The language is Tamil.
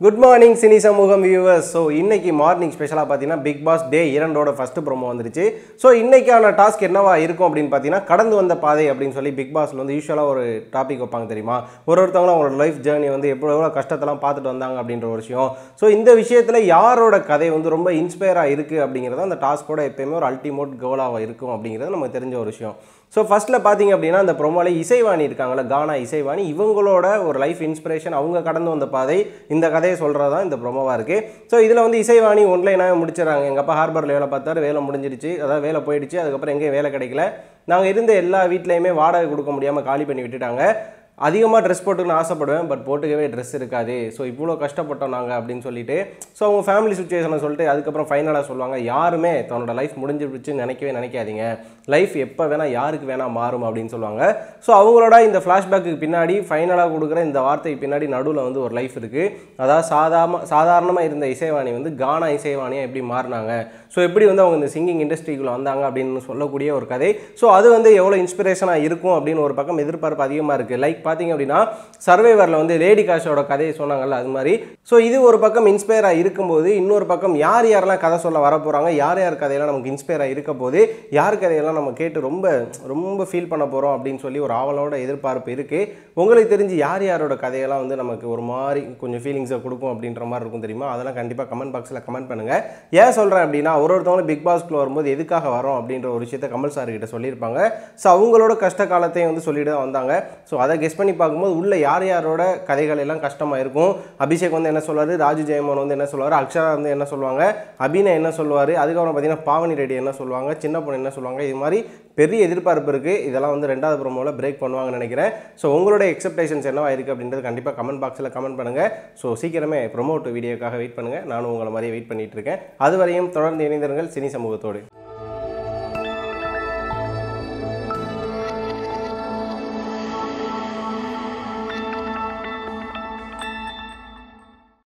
குட் மார்னிங் சினி சமூகம் வியூவர்ஸ் ஸோ இன்னைக்கு மார்னிங் ஸ்பெஷலாக பார்த்தீங்கன்னா பிக் பாஸ் டே இரண்டோட ஃபர்ஸ்ட் ப்ரோமோ வந்துருச்சு ஸோ இன்னைக்கான டாஸ்க் என்னவா இருக்கும் அப்படின்னு பார்த்தீங்கன்னா கடந்து வந்த பாதை அப்படின்னு சொல்லி பிக் பாஸ்ல வந்து யூஸ்வலாக ஒரு டாபிக் வைப்பாங்க தெரியுமா ஒரு ஒருத்தவங்களும் அவங்களோட லைஃப் ஜேர்னி வந்து எவ்வளோ எவ்வளோ கஷ்டத்தெல்லாம் பார்த்துட்டு வந்தாங்க அப்படின்ற ஒரு விஷயம் ஸோ இந்த விஷயத்தில் யாரோட கதை வந்து ரொம்ப இன்ஸ்பயராக இருக்குது அப்படிங்கிறது அந்த டாஸ்கோட எப்பயுமே ஒரு அல்டிமேட் கோலாக இருக்கும் அப்படிங்கிறது நமக்கு தெரிஞ்ச ஒரு விஷயம் ஸோ ஃபஸ்ட்டில் பார்த்தீங்க அப்படின்னா அந்த ப்ரொமோல இசைவாணி இருக்காங்கல்ல கானா இசைவாணி இவங்களோட ஒரு லைஃப் இன்ஸ்பிரேஷன் அவங்க கடந்து வந்த பாதை இந்த கதையை சொல்கிறது தான் இந்த ப்ரொமோவாக இருக்குது ஸோ இதில் வந்து இசைவாணி ஒன்லைனாக முடிச்சிடறாங்க எங்கள் அப்பா ஹார்பரில் வேலை பார்த்தாரு வேலை முடிஞ்சிருச்சு அதாவது வேலை போயிடுச்சு அதுக்கப்புறம் எங்கேயும் வேலை கிடைக்கல நாங்கள் இருந்த எல்லா வீட்லேயுமே வாடகை கொடுக்க முடியாமல் காலி பண்ணி விட்டுட்டாங்க அதிகமாக ட்ரெஸ் போட்டுக்கணும்னு ஆசைப்படுவேன் பட் போட்டுக்கவே ட்ரெஸ் இருக்காது ஸோ இவ்வளோ கஷ்டப்பட்டோம் நாங்கள் அப்படின்னு சொல்லிட்டு ஸோ அவங்க ஃபேமிலி சுச்சுவேஷனை சொல்லிட்டு அதுக்கப்புறம் ஃபைனலாக சொல்லுவாங்க யாருமே தன்னோட லைஃப் முடிஞ்சிருச்சுன்னு நினைக்கவே நினைக்காதீங்க லைஃப் எப்போ வேணால் யாருக்கு வேணால் மாறும் அப்படின்னு சொல்லுவாங்க ஸோ அவங்களோட இந்த ஃப்ளாஷ்பேக்கு பின்னாடி ஃபைனலாக கொடுக்குற இந்த வார்த்தைக்கு பின்னாடி நடுவில் வந்து ஒரு லைஃப் இருக்குது அதாவது சாதாரண சாதாரணமாக இருந்த இசைவாணி வந்து கானா இசைவாணியாக எப்படி மாறினாங்க ஸோ எப்படி வந்து அவங்க இந்த சிங்கிங் இண்டஸ்ட்ரிக்குள்ளே வந்தாங்க அப்படின்னு சொல்லக்கூடிய ஒரு கதை ஸோ அது வந்து எவ்வளோ இன்ஸ்பிரேஷனாக இருக்கும் அப்படின்னு ஒரு பக்கம் எதிர்பார்ப்பு அதிகமாக இருக்குது லைக் பார்த்தீங்க அப்படின்னா சர்வைவரில் வந்து லேடி காஷோட கதையை சொன்னாங்கல்ல அது மாதிரி ஸோ இது ஒரு பக்கம் இன்ஸ்பயராக இருக்கும்போது இன்னொரு பக்கம் யார் யாரெல்லாம் கதை சொல்ல வர போகிறாங்க யார் யார் கதையெல்லாம் நமக்கு இன்ஸ்பயராக இருக்க போது யார் கதையெல்லாம் நம்ம கேட்டு ரொம்ப ரொம்ப ஃபீல் பண்ண போகிறோம் அப்படின்னு சொல்லி ஒரு ஆவலோட எதிர்பார்ப்பு இருக்குது உங்களுக்கு தெரிஞ்சு யார் யாரோட கதையெல்லாம் வந்து நமக்கு ஒரு மாதிரி கொஞ்சம் ஃபீலிங்ஸை கொடுக்கும் அப்படின்ற மாதிரி இருக்கும் தெரியுமா அதெல்லாம் கண்டிப்பாக கமெண்ட் பாக்ஸில் கமெண்ட் பண்ணுங்கள் ஏன் சொல்கிறேன் அப்படின்னா ஒரு ஒருத்தவங்களும் பிக் பாஸ்க்குள்ள வரும்போது எதுக்காக வரோம் அப்படின்ற ஒரு விஷயத்த கமல் சார் கிட்ட சொல்லியிருப்பாங்க ஸோ அவங்களோட கஷ்ட காலத்தையும் வந்து சொல்லிட்டு தான் வந்தாங்க ஸோ அதை கெஸ் பண்ணி பார்க்கும்போது உள்ள யார் யாரோட கதைகள் எல்லாம் கஷ்டமாக இருக்கும் அபிஷேக் வந்து என்ன சொல்வார் ராஜு ஜெயமோகன் வந்து என்ன சொல்லுவார் அக்ஷரா வந்து என்ன சொல்லுவாங்க அபிநய் என்ன சொல்லுவார் அதுக்கப்புறம் பார்த்தீங்கன்னா பாவனி ரெட்டி என்ன சொல்லுவாங்க சின்ன பொண்ணு என்ன சொல்லுவாங்க இது மாதிரி பெரிய எதிர்பார்ப்பு இருக்குது இதெல்லாம் வந்து ரெண்டாவது ப்ரோமோவில் பிரேக் பண்ணுவாங்கன்னு நினைக்கிறேன் ஸோ உங்களோட எக்ஸப்டேஷன்ஸ் என்னவா இருக்குது அப்படின்றது கண்டிப்பாக கமெண்ட் பாக்ஸில் கமெண்ட் பண்ணுங்கள் ஸோ சீக்கிரமே ப்ரொமோட் வீடியோக்காக வெயிட் பண்ணுங்கள் நானும் உங்களை மாதிரியே வெயிட் பண்ணிட்டு இருக்கேன் அது வரையும் தொடர்ந்து இணைந்திருங்கள் சினி சமூகத்தோடு